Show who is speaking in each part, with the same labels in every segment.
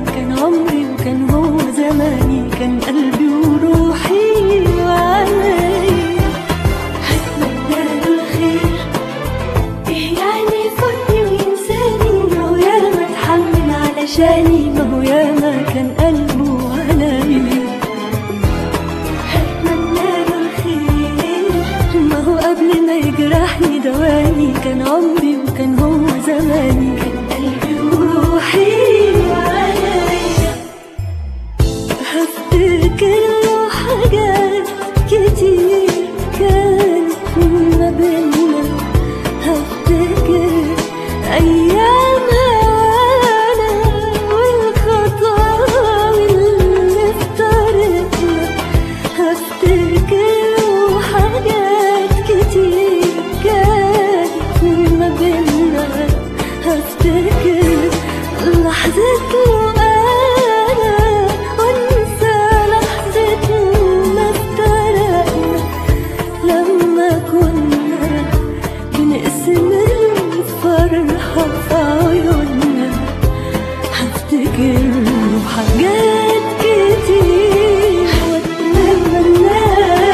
Speaker 1: كان عمري وكان هو زماني كان قلبي وروحي وعيني هتمنى له الخير ايه يعني يفوتني وينساني ما هو ياما اتحمل علشاني ما هو ياما كان قلبه عليا هتمنى له الخير ما هو قبل ما يجرحني دواني كان عمري وكان هو زماني كان قلبي وروحي وعينيا هفتكر له حاجات كتير كانت ما بينا هفتكر أيام هوانا والخطاوي اللي افترقنا هفتكر له حاجات كتير كانت ما بينا هفتكر لحظة أنا وانسى لحظة ما افترقنا لما كنا بنقسم الفرحة في عيوننا هفتكر حاجات كتير واتمنى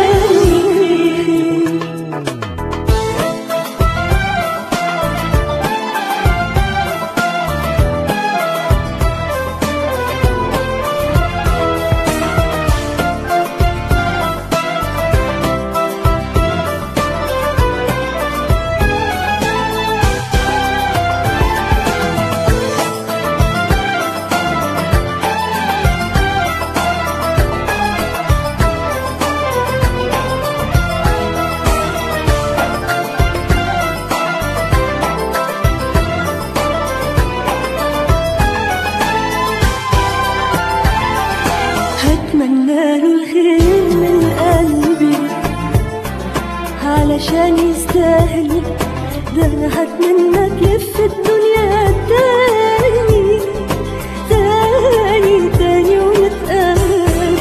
Speaker 1: هتمنى له الخير من قلبي علشان يستاهل ده انا هتمنى تلف الدنيا تاني تاني تاني ونتقابل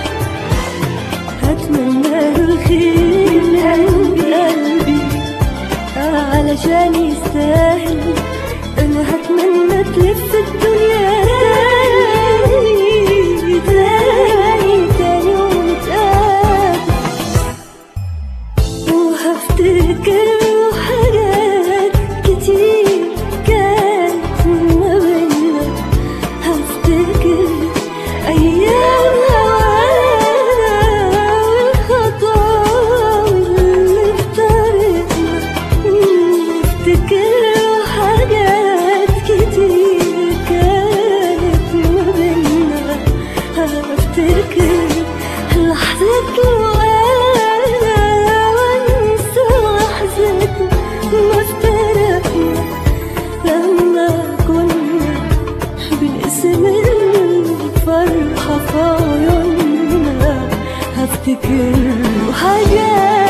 Speaker 1: هتمنى له الخير من قلبي قلبي علشان يستاهل انا هتمنى تلف الدنيا تاني تاني تاني ونتقابل وهفتكر له حاجات كتير كانت ما بينا هفتكر أيام هوانا والخطاوي اللي افترقنا نفتكر له حاجات كتير كانت ما بينا هفتكر لحظة وأنا وأنسى لحظة ما افترقنا لما كنا بنقسم الفرحة في عيوننا هفتكر حاجات